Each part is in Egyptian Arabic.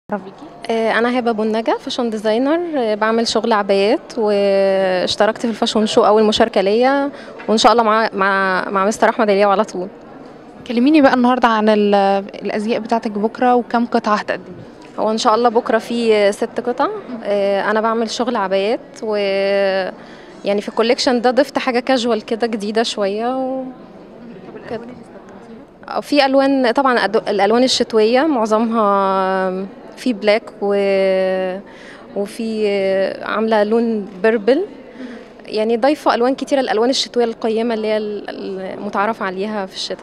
بيكي آه، انا هبه بنجة فاشون ديزاينر آه، بعمل شغل عبايات واشتركت في الفاشون شو اول مشاركه ليا وان شاء الله مع مع مع مستر احمد الياو على طول كلميني بقى النهارده عن ال- الازياء بتاعتك بكره وكم قطعه هتقدمي هو ان شاء الله بكره في ست قطع آه، انا بعمل شغل عبايات و يعني في الكوليكشن ده ضفت حاجه كاجوال كده جديده شويه و... كده. آه، في الوان طبعا أد- الالوان الشتويه معظمها في بلاك و... وفي آه، عامله لون بيربل يعني ضايفه الوان كتيره الالوان الشتويه القيمه اللي هي ال- المتعارف عليها في الشتاء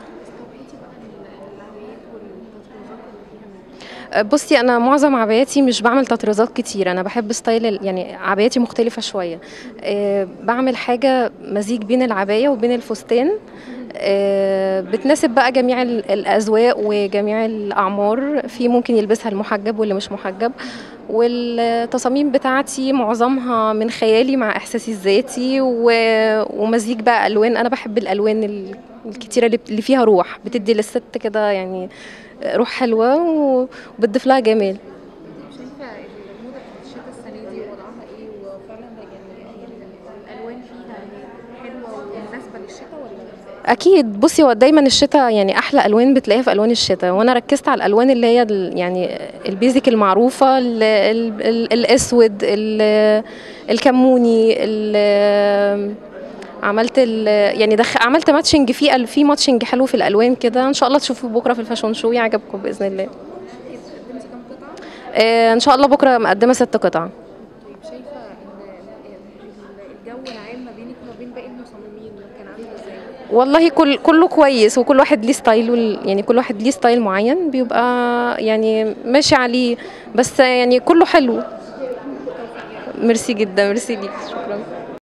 بصي انا معظم عباياتي مش بعمل تطريزات كتير انا بحب ستايل ال- يعني عباياتي مختلفه شويه أه بعمل حاجه مزيج بين العبايه وبين الفستان أه بتناسب بقى جميع ال- الاذواق وجميع الاعمار في ممكن يلبسها المحجب واللي مش محجب والتصاميم بتاعتي معظمها من خيالي مع احساسي الذاتي و- ومزيج بقى الوان انا بحب الالوان ال- الكتيره اللي اللي فيها روح بتدي للست كده يعني روح حلوه وبتضيف لها جمال شايفه الموضه بتاعت الشتاء السنه دي وضعها ايه وفعلا يعني الالوان فيها حلوه ومناسبه للشتاء ولا اكيد بصي هو دايما الشتاء يعني احلى الوان بتلاقيها في الوان الشتاء وانا ركزت على الالوان اللي هي ال- يعني البيزك المعروفه ال ال ال الاسود ال الكموني ال عملت ال يعني دخ عملت ماتشنج في ال- في ماتشنج حلو في الالوان كده ان شاء الله تشوفوا بكره في الفاشون شو يعجبكم باذن الله قدمتي كام قطعه آه، ان شاء الله بكره مقدمه ست قطع طيب شايفه ان الجو العام ما بينك وما بين باقي المصممين كان عامل ازاي والله كل كله كويس وكل واحد ليه ستايله ال- يعني كل واحد ليه ستايل معين بيبقى يعني ماشي عليه بس يعني كله حلو ميرسي جدا ميرسي ليك شكرا